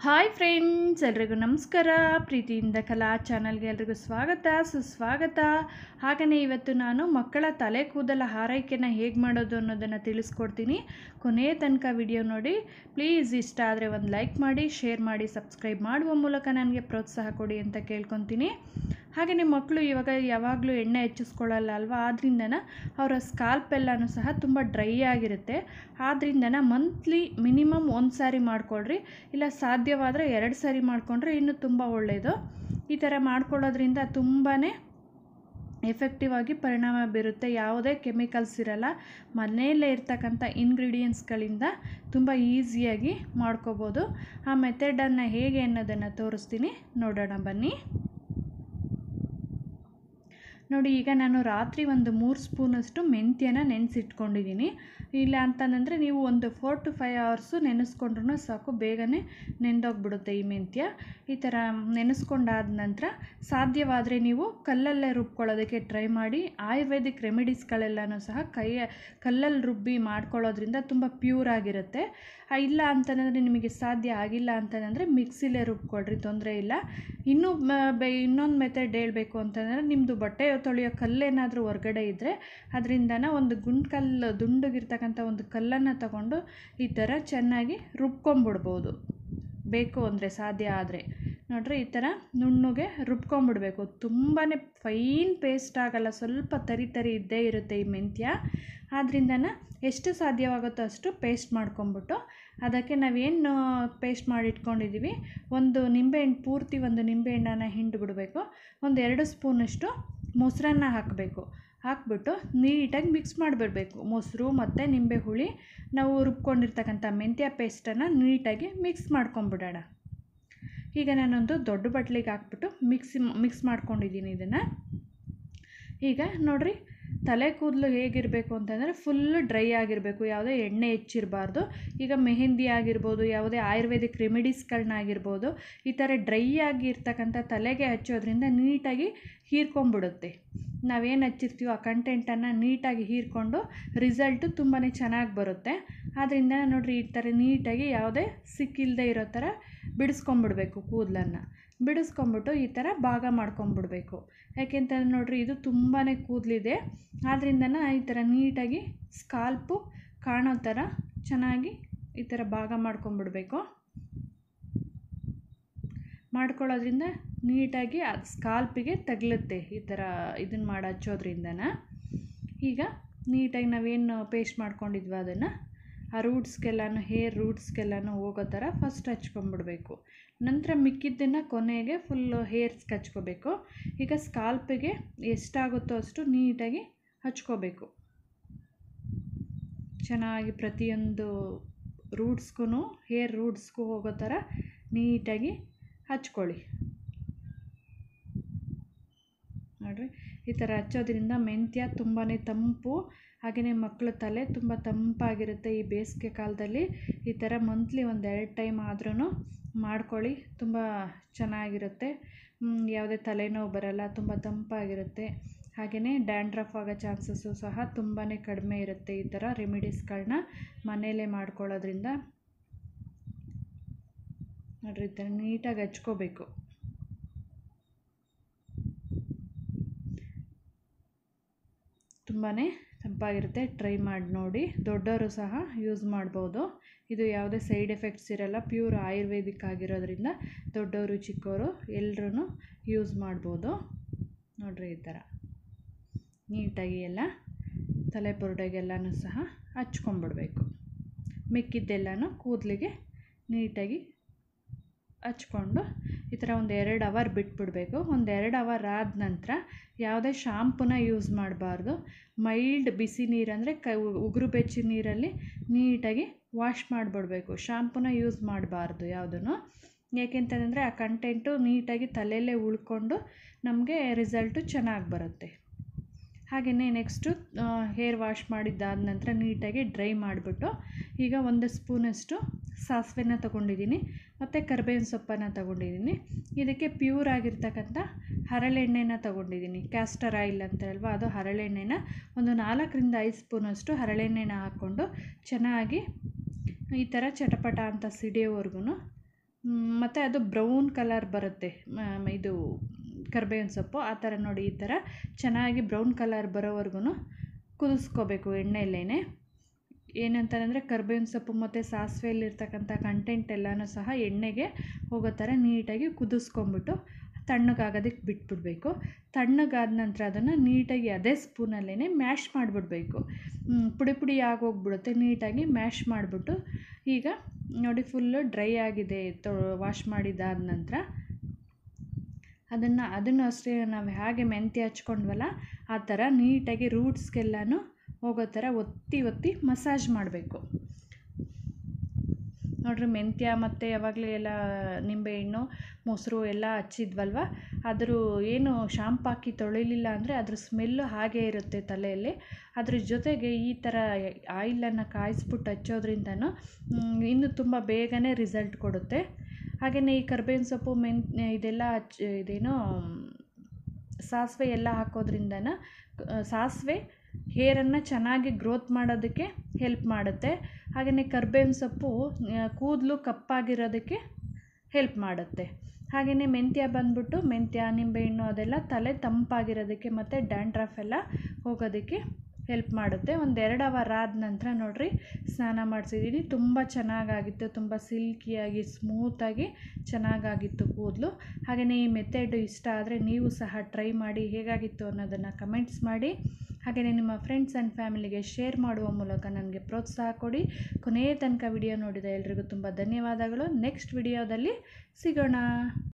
hi friends ಎಲ್ರಿಗೂ ನಮಸ್ಕಾರ ಪ್ರೀತಿಯಿಂದ ಕಲಾ ಚಾನಲ್ಗೆ ಎಲ್ರಿಗೂ ಸ್ವಾಗತ ಸುಸ್ವಾಗತ ಹಾಗೆಯೇ ಇವತ್ತು ನಾನು ಮಕ್ಕಳ ತಲೆ ಕೂದಲ ಆರೈಕೆನ ಹೇಗೆ ಮಾಡೋದು ಅನ್ನೋದನ್ನು ತಿಳಿಸ್ಕೊಡ್ತೀನಿ ಕೊನೆಯ ತನಕ ವಿಡಿಯೋ ನೋಡಿ ಪ್ಲೀಸ್ ಇಷ್ಟ ಆದರೆ ಒಂದು ಲೈಕ್ ಮಾಡಿ ಶೇರ್ ಮಾಡಿ ಸಬ್ಸ್ಕ್ರೈಬ್ ಮಾಡುವ ಮೂಲಕ ನನಗೆ ಪ್ರೋತ್ಸಾಹ ಕೊಡಿ ಅಂತ ಕೇಳ್ಕೊತೀನಿ ಹಾಗೆಯೇ ಮಕ್ಕಳು ಇವಾಗ ಯಾವಾಗಲೂ ಎಣ್ಣೆ ಹೆಚ್ಚಿಸ್ಕೊಳ್ಳಲ್ಲ ಅಲ್ವಾ ಆದ್ರಿಂದನ ಅವರ ಸ್ಕಾಲ್ಪ್ ಎಲ್ಲನೂ ಸಹ ತುಂಬ ಡ್ರೈ ಆಗಿರುತ್ತೆ ಆದ್ರಿಂದನ ಮಂತ್ಲಿ ಮಿನಿಮಮ್ ಒಂದು ಸಾರಿ ಮಾಡ್ಕೊಳ್ರಿ ಇಲ್ಲ ಸಾಧ್ಯವಾದರೆ ಎರಡು ಸಾರಿ ಮಾಡಿಕೊಂಡ್ರೆ ಇನ್ನೂ ತುಂಬ ಒಳ್ಳೆಯದು ಈ ಥರ ಮಾಡ್ಕೊಳ್ಳೋದ್ರಿಂದ ತುಂಬಾ ಎಫೆಕ್ಟಿವ್ ಆಗಿ ಪರಿಣಾಮ ಬೀರುತ್ತೆ ಯಾವುದೇ ಕೆಮಿಕಲ್ಸ್ ಇರಲ್ಲ ಮನೆಯಲ್ಲೇ ಇರ್ತಕ್ಕಂಥ ಇಂಗ್ರೀಡಿಯೆಂಟ್ಸ್ಗಳಿಂದ ತುಂಬ ಈಸಿಯಾಗಿ ಮಾಡ್ಕೋಬೋದು ಆ ಮೆಥಡನ್ನು ಹೇಗೆ ಅನ್ನೋದನ್ನು ತೋರಿಸ್ತೀನಿ ನೋಡೋಣ ಬನ್ನಿ ನೋಡಿ ಈಗ ನಾನು ರಾತ್ರಿ ಒಂದು ಮೂರು ಸ್ಪೂನಷ್ಟು ಮೆಂತ್ಯನ ನೆನೆಸಿಟ್ಕೊಂಡಿದ್ದೀನಿ ಇಲ್ಲ ಅಂತಂದರೆ ನೀವು ಒಂದು ಫೋರ್ ಟು ಫೈವ್ ಅವರ್ಸು ನೆನೆಸ್ಕೊಂಡ್ರೂ ಸಾಕು ಬೇಗನೆ ನೆಂದೋಗ್ಬಿಡುತ್ತೆ ಈ ಮೆಂತ್ಯ ಈ ಥರ ನೆನೆಸ್ಕೊಂಡಾದ ನಂತರ ಸಾಧ್ಯವಾದರೆ ನೀವು ಕಲ್ಲಲ್ಲೇ ರುಬ್ಕೊಳ್ಳೋದಕ್ಕೆ ಟ್ರೈ ಮಾಡಿ ಆಯುರ್ವೇದಿಕ್ ರೆಮಿಡೀಸ್ಗಳೆಲ್ಲನೂ ಸಹ ಕೈಯ ಕಲ್ಲಲ್ಲಿ ರುಬ್ಬಿ ಮಾಡ್ಕೊಳ್ಳೋದ್ರಿಂದ ತುಂಬ ಪ್ಯೂರ್ ಆಗಿರುತ್ತೆ ಇಲ್ಲ ಅಂತಂದರೆ ನಿಮಗೆ ಸಾಧ್ಯ ಆಗಿಲ್ಲ ಅಂತಂದರೆ ಮಿಕ್ಸಿಲೇ ರುಬ್ಕೊಳ್ರಿ ತೊಂದರೆ ಇಲ್ಲ ಇನ್ನೂ ಬೆ ಇನ್ನೊಂದು ಮೆಥಡ್ ಹೇಳಬೇಕು ಅಂತಂದರೆ ನಿಮ್ಮದು ಬಟ್ಟೆ ತೊಳೆಯೋ ಕಲ್ಲೇನಾದರೂ ಹೊರಗಡೆ ಇದ್ದರೆ ಅದರಿಂದನ ಒಂದು ಗುಂಡು ಕಲ್ಲು ದುಂಡಗಿರ್ತಕ್ಕಂಥ ಒಂದು ಕಲ್ಲನ್ನು ತಗೊಂಡು ಈ ಥರ ಚೆನ್ನಾಗಿ ರುಬ್ಕೊಂಬಿಡ್ಬೋದು ಬೇಕು ಅಂದರೆ ಸಾಧ್ಯ ಆದರೆ ನೋಡ್ರಿ ಈ ಥರ ನುಣ್ಣಗೆ ರುಬ್ಕೊಂಬಿಡ್ಬೇಕು ತುಂಬಾ ಫೈನ್ ಪೇಸ್ಟ್ ಆಗಲ್ಲ ಸ್ವಲ್ಪ ತರಿ ತರಿ ಇದ್ದೇ ಇರುತ್ತೆ ಈ ಮೆಂತ್ಯ ಆದ್ರಿಂದನ ಎಷ್ಟು ಸಾಧ್ಯವಾಗುತ್ತೋ ಅಷ್ಟು ಪೇಸ್ಟ್ ಮಾಡ್ಕೊಂಬಿಟ್ಟು ಅದಕ್ಕೆ ನಾವೇನು ಪೇಸ್ಟ್ ಮಾಡಿ ಇಟ್ಕೊಂಡಿದ್ದೀವಿ ಒಂದು ನಿಂಬೆಹಣ್ಣು ಪೂರ್ತಿ ಒಂದು ನಿಂಬೆಹಣ್ಣನ್ನು ಹಿಂಡು ಬಿಡಬೇಕು ಒಂದು ಎರಡು ಸ್ಪೂನಷ್ಟು ಮೊಸರನ್ನ ಹಾಕಬೇಕು ಹಾಕ್ಬಿಟ್ಟು ನೀಟಾಗಿ ಮಿಕ್ಸ್ ಮಾಡಿಬಿಡ್ಬೇಕು ಮೊಸರು ಮತ್ತು ನಿಂಬೆ ಹುಳಿ ನಾವು ರುಬ್ಕೊಂಡಿರ್ತಕ್ಕಂಥ ಮೆಂತ್ಯ ಪೇಸ್ಟನ್ನು ನೀಟಾಗಿ ಮಿಕ್ಸ್ ಮಾಡ್ಕೊಂಬಿಡೋಣ ಈಗ ನಾನೊಂದು ದೊಡ್ಡ ಬಟ್ಲಿಗೆ ಹಾಕ್ಬಿಟ್ಟು ಮಿಕ್ಸಿ ಮಿಕ್ಸ್ ಮಾಡ್ಕೊಂಡಿದ್ದೀನಿ ಇದನ್ನು ಈಗ ನೋಡಿರಿ ತಲೆ ಕೂದಲು ಹೇಗಿರಬೇಕು ಅಂತಂದರೆ ಫುಲ್ಲು ಡ್ರೈ ಆಗಿರಬೇಕು ಯಾವುದೇ ಎಣ್ಣೆ ಹೆಚ್ಚಿರಬಾರ್ದು ಈಗ ಮೆಹಂದಿ ಆಗಿರ್ಬೋದು ಯಾವುದೇ ಆಯುರ್ವೇದಿಕ್ ರೆಮಿಡೀಸ್ಗಳನ್ನಾಗಿರ್ಬೋದು ಈ ಥರ ಡ್ರೈ ಆಗಿರ್ತಕ್ಕಂಥ ತಲೆಗೆ ಹಚ್ಚೋದ್ರಿಂದ ನೀಟಾಗಿ ಹೀರ್ಕೊಂಬಿಡುತ್ತೆ ನಾವೇನು ಹಚ್ಚಿರ್ತೀವೋ ಆ ಕಂಟೆಂಟನ್ನು ನೀಟಾಗಿ ಹೀರ್ಕೊಂಡು ರಿಸಲ್ಟು ತುಂಬಾ ಚೆನ್ನಾಗಿ ಬರುತ್ತೆ ಆದ್ದರಿಂದ ನೋಡಿರಿ ಈ ಥರ ನೀಟಾಗಿ ಯಾವುದೇ ಸಿಕ್ಕಿಲ್ಲದೆ ಇರೋ ಥರ ಬಿಡಿಸ್ಕೊಂಬಿಡ್ಬೇಕು ಕೂದಲನ್ನು ಬಿಡಿಸ್ಕೊಂಬಿಟ್ಟು ಈ ಥರ ಭಾಗ ಮಾಡ್ಕೊಂಬಿಡ್ಬೇಕು ಯಾಕೆಂತಂದ್ರೆ ನೋಡಿರಿ ಇದು ತುಂಬಾ ಕೂದಲಿದೆ ಆದ್ರಿಂದನ ಈ ಥರ ನೀಟಾಗಿ ಸ್ಕಾಲ್ಪು ಕಾಣೋ ಥರ ಚೆನ್ನಾಗಿ ಈ ಥರ ಭಾಗ ಮಾಡ್ಕೊಂಬಿಡ್ಬೇಕು ಮಾಡ್ಕೊಳ್ಳೋದ್ರಿಂದ ನೀಟಾಗಿ ಅದು ಸ್ಕಾಲ್ಪಿಗೆ ತಗಲುತ್ತೆ ಈ ಥರ ಇದನ್ನು ಮಾಡಿ ಹಚ್ಚೋದ್ರಿಂದನ ಈಗ ನೀಟಾಗಿ ನಾವೇನು ಪೇಸ್ಟ್ ಮಾಡ್ಕೊಂಡಿದ್ವಿ ಅದನ್ನು ಆ ರೂಟ್ಸ್ಗೆಲ್ಲನೂ ಹೇರ್ ರೂಟ್ಸ್ಗೆಲ್ಲನೂ ಹೋಗೋ ಥರ ಫಸ್ಟ್ ಹಚ್ಕೊಂಬಿಡ್ಬೇಕು ನಂತರ ಮಿಕ್ಕಿದ್ದನ್ನು ಕೊನೆಗೆ ಫುಲ್ಲು ಹೇರ್ಸ್ಗೆ ಹಚ್ಕೋಬೇಕು ಈಗ ಸ್ಕಾಲ್ಪಿಗೆ ಎಷ್ಟಾಗುತ್ತೋ ಅಷ್ಟು ನೀಟಾಗಿ ಹಚ್ಕೋಬೇಕು ಚೆನ್ನಾಗಿ ಪ್ರತಿಯೊಂದು ರೂಟ್ಸ್ಗೂ ಹೇರ್ ರೂಟ್ಸ್ಗೂ ಹೋಗೋ ಥರ ನೀಟಾಗಿ ಹಚ್ಕೊಳ್ಳಿ ನೋಡಿರಿ ಈ ಥರ ಹಚ್ಚೋದ್ರಿಂದ ಮೆಂತ್ಯ ತುಂಬಾ ತಂಪು ಹಾಗೆಯೇ ಮಕ್ಕಳ ತಲೆ ತುಂಬ ತಂಪಾಗಿರುತ್ತೆ ಈ ಬೇಸಿಗೆ ಕಾಲದಲ್ಲಿ ಈ ಥರ ಮಂತ್ಲಿ ಒಂದು ಎರಡು ಟೈಮ್ ಆದ್ರೂ ಮಾಡ್ಕೊಳ್ಳಿ ತುಂಬ ಚೆನ್ನಾಗಿರುತ್ತೆ ಯಾವುದೇ ತಲೆನೋವು ಬರಲ್ಲ ತುಂಬ ತಂಪಾಗಿರುತ್ತೆ ಹಾಗೆಯೇ ಡ್ಯಾಂಡ್ರಫ್ ಆಗೋ ಚಾನ್ಸಸ್ಸು ಸಹ ತುಂಬಾ ಕಡಿಮೆ ಇರುತ್ತೆ ಈ ಥರ ರೆಮಿಡೀಸ್ಗಳನ್ನ ಮನೆಯಲ್ಲೇ ಮಾಡ್ಕೊಳ್ಳೋದ್ರಿಂದ ನೋಡಿರಿ ಈ ಥರ ನೀಟಾಗಿ ಹಚ್ಕೋಬೇಕು ತುಂಬಾ ತಂಪಾಗಿರುತ್ತೆ ಟ್ರೈ ಮಾಡಿ ನೋಡಿ ದೊಡ್ಡವರು ಸಹ ಯೂಸ್ ಮಾಡ್ಬೋದು ಇದು ಯಾವುದೇ ಸೈಡ್ ಎಫೆಕ್ಟ್ಸ್ ಇರಲ್ಲ ಪ್ಯೂರ್ ಆಯುರ್ವೇದಿಕ್ ಆಗಿರೋದ್ರಿಂದ ದೊಡ್ಡವರು ಚಿಕ್ಕವರು ಎಲ್ಲರೂ ಯೂಸ್ ಮಾಡ್ಬೋದು ನೋಡಿರಿ ಈ ಥರ ನೀಟಾಗಿ ಎಲ್ಲ ತಲೆ ಬುರುಡೆಗೆಲ್ಲನೂ ಸಹ ಹಚ್ಕೊಂಬಿಡ್ಬೇಕು ಮಿಕ್ಕಿದ್ದೆಲ್ಲನೂ ಕೂದಲಿಗೆ ನೀಟಾಗಿ ಹಚ್ಕೊಂಡು ಈ ಥರ ಒಂದು ಎರಡು ಅವರ್ ಬಿಟ್ಬಿಡಬೇಕು ಒಂದು ಎರಡು ಅವರ್ ಆದ ನಂತರ ಯಾವುದೇ ಶಾಂಪೂನ ಯೂಸ್ ಮಾಡಬಾರ್ದು ಮೈಲ್ಡ್ ಬಿಸಿ ನೀರು ಅಂದರೆ ಕ ಉಗುರು ಬೆಚ್ಚಿ ನೀರಲ್ಲಿ ನೀಟಾಗಿ ವಾಶ್ ಮಾಡಿಬಿಡ್ಬೇಕು ಶಾಂಪೂನ ಯೂಸ್ ಮಾಡಬಾರ್ದು ಯಾವುದೂ ಯಾಕೆಂತಂದರೆ ಆ ಕಂಟೆಂಟು ನೀಟಾಗಿ ತಲೆಯಲ್ಲೇ ಉಳ್ಕೊಂಡು ನಮಗೆ ರಿಸಲ್ಟು ಚೆನ್ನಾಗಿ ಬರುತ್ತೆ ಹಾಗೆಯೇ ನೆಕ್ಸ್ಟು ಹೇರ್ ವಾಶ್ ಮಾಡಿದ್ದಾದ ನಂತರ ನೀಟಾಗಿ ಡ್ರೈ ಮಾಡಿಬಿಟ್ಟು ಈಗ ಒಂದು ಸ್ಪೂನಷ್ಟು ಸಾಸಿವೆನ ತೊಗೊಂಡಿದ್ದೀನಿ ಮತ್ತು ಕರ್ಬೇವಿನ ಸೊಪ್ಪನ್ನು ತೊಗೊಂಡಿದ್ದೀನಿ ಇದಕ್ಕೆ ಪ್ಯೂರ್ ಆಗಿರ್ತಕ್ಕಂಥ ಹರಳೆಣ್ಣೆನ ತೊಗೊಂಡಿದ್ದೀನಿ ಕ್ಯಾಸ್ಟರ್ ಆಯಿಲ್ ಅಂತಾರಲ್ವ ಅದು ಹರಳೆಣ್ಣೆನ ಒಂದು ನಾಲ್ಕರಿಂದ ಐದು ಸ್ಪೂನಷ್ಟು ಹರಳೆಣ್ಣೆನ ಹಾಕ್ಕೊಂಡು ಚೆನ್ನಾಗಿ ಈ ಥರ ಚಟಪಟ ಅಂತ ಸಿಡಿಯೋವರೆಗೂ ಮತ್ತು ಅದು ಬ್ರೌನ್ ಕಲರ್ ಬರುತ್ತೆ ಮ- ಇದು ಕರ್ಬೇವಿನ ಸೊಪ್ಪು ಆ ಥರ ನೋಡಿ ಈ ಥರ ಚೆನ್ನಾಗಿ ಬ್ರೌನ್ ಕಲರ್ ಬರೋವರೆಗೂ ಕುದಿಸ್ಕೋಬೇಕು ಎಣ್ಣೆಯಲ್ಲೇ ಏನಂತಾರಂದರೆ ಕರ್ಬೇವಿನ ಸೊಪ್ಪು ಮತ್ತು ಸಾಸಿವೆಯಲ್ಲಿರ್ತಕ್ಕಂಥ ಕಂಟೆಂಟ್ ಎಲ್ಲನೂ ಸಹ ಎಣ್ಣೆಗೆ ಹೋಗೋ ಥರ ನೀಟಾಗಿ ಕುದಿಸ್ಕೊಂಬಿಟ್ಟು ತಣ್ಣಗಾಗೋದಕ್ಕೆ ಬಿಟ್ಬಿಡಬೇಕು ತಣ್ಣಗಾದ ನಂತರ ಅದನ್ನು ನೀಟಾಗಿ ಅದೇ ಸ್ಪೂನಲ್ಲೇ ಮ್ಯಾಶ್ ಮಾಡಿಬಿಡ್ಬೇಕು ಪುಡಿ ಪುಡಿ ಆಗೋಗ್ಬಿಡುತ್ತೆ ನೀಟಾಗಿ ಮ್ಯಾಶ್ ಮಾಡಿಬಿಟ್ಟು ಈಗ ನೋಡಿ ಫುಲ್ಲು ಡ್ರೈ ಆಗಿದೆ ತೊ ವಾಶ್ ಮಾಡಿದಾದ ನಂತರ ಅದನ್ನು ಅದನ್ನು ಅಷ್ಟೇ ನಾವು ಹೇಗೆ ಮೆಂತ್ಯ ಹಚ್ಕೊಂಡ್ವಲ್ಲ ಆ ಥರ ನೀಟಾಗಿ ರೂಟ್ಸ್ಗೆಲ್ಲನೂ ಹೋಗೋ ಥರ ಒತ್ತಿ ಒತ್ತಿ ಮಸಾಜ್ ಮಾಡಬೇಕು ನೋಡ್ರಿ ಮೆಂತ್ಯ ಮತ್ತು ಯಾವಾಗಲೂ ಎಲ್ಲ ನಿಂಬೆಹಣ್ಣು ಮೊಸರು ಎಲ್ಲ ಹಚ್ಚಿದ್ವಲ್ವ ಅದ್ರ ಏನು ಶಾಂಪು ಹಾಕಿ ತೊಳಿಲಿಲ್ಲ ಅಂದರೆ ಅದ್ರ ಸ್ಮೆಲ್ಲು ಹಾಗೇ ಇರುತ್ತೆ ತಲೆಯಲ್ಲಿ ಅದ್ರ ಜೊತೆಗೆ ಈ ಥರ ಆಯಿಲನ್ನು ಕಾಯಿಸ್ಬಿಟ್ಟು ಹಚ್ಚೋದ್ರಿಂದನೂ ಇನ್ನೂ ತುಂಬ ಬೇಗನೆ ರಿಸಲ್ಟ್ ಕೊಡುತ್ತೆ ಹಾಗೆಯೇ ಈ ಕರ್ಬೇವಿನ ಸೊಪ್ಪು ಮೆನ್ ಇದೆಲ್ಲ ಹಚ್ ಇದೇನೋ ಸಾಸಿವೆ ಎಲ್ಲ ಹಾಕೋದ್ರಿಂದನ ಸಾಸಿವೆ ಹೇರನ್ನು ಚೆನ್ನಾಗಿ ಗ್ರೋತ್ ಮಾಡೋದಕ್ಕೆ ಹೆಲ್ಪ್ ಮಾಡುತ್ತೆ ಹಾಗೆಯೇ ಕರ್ಬೇವಿನ ಸೊಪ್ಪು ಕೂದಲು ಕಪ್ಪಾಗಿರೋದಕ್ಕೆ ಹೆಲ್ಪ್ ಮಾಡುತ್ತೆ ಹಾಗೆಯೇ ಮೆಂತ್ಯ ಬಂದ್ಬಿಟ್ಟು ಮೆಂತ್ಯ ನಿಂಬೆಹಣ್ಣು ಅದೆಲ್ಲ ತಲೆ ತಂಪಾಗಿರೋದಕ್ಕೆ ಮತ್ತು ಡ್ಯಾಂಡ್ರಫ್ ಎಲ್ಲ ಹೋಗೋದಕ್ಕೆ ಹೆಲ್ಪ್ ಮಾಡುತ್ತೆ ಒಂದು ಎರಡು ಅವರ್ ಆದ ನಂತರ ನೋಡಿರಿ ಸ್ನಾನ ಮಾಡಿಸಿದ್ದೀನಿ ತುಂಬ ಚೆನ್ನಾಗಾಗಿತ್ತು ತುಂಬ ಸಿಲ್ಕಿಯಾಗಿ ಸ್ಮೂತಾಗಿ ಚೆನ್ನಾಗಾಗಿತ್ತು ಕೂದಲು ಹಾಗೆಯೇ ಈ ಮೆಥಡ್ ಇಷ್ಟ ಆದರೆ ನೀವು ಸಹ ಟ್ರೈ ಮಾಡಿ ಹೇಗಾಗಿತ್ತು ಅನ್ನೋದನ್ನು ಕಮೆಂಟ್ಸ್ ಮಾಡಿ ಹಾಗೆಯೇ ನಿಮ್ಮ ಫ್ರೆಂಡ್ಸ್ ಆ್ಯಂಡ್ ಫ್ಯಾಮಿಲಿಗೆ ಶೇರ್ ಮಾಡುವ ಮೂಲಕ ನನಗೆ ಪ್ರೋತ್ಸಾಹ ಕೊಡಿ ಕೊನೆಯ ತನಕ ವಿಡಿಯೋ ನೋಡಿದ ಎಲ್ರಿಗೂ ತುಂಬ ಧನ್ಯವಾದಗಳು ನೆಕ್ಸ್ಟ್ ವಿಡಿಯೋದಲ್ಲಿ ಸಿಗೋಣ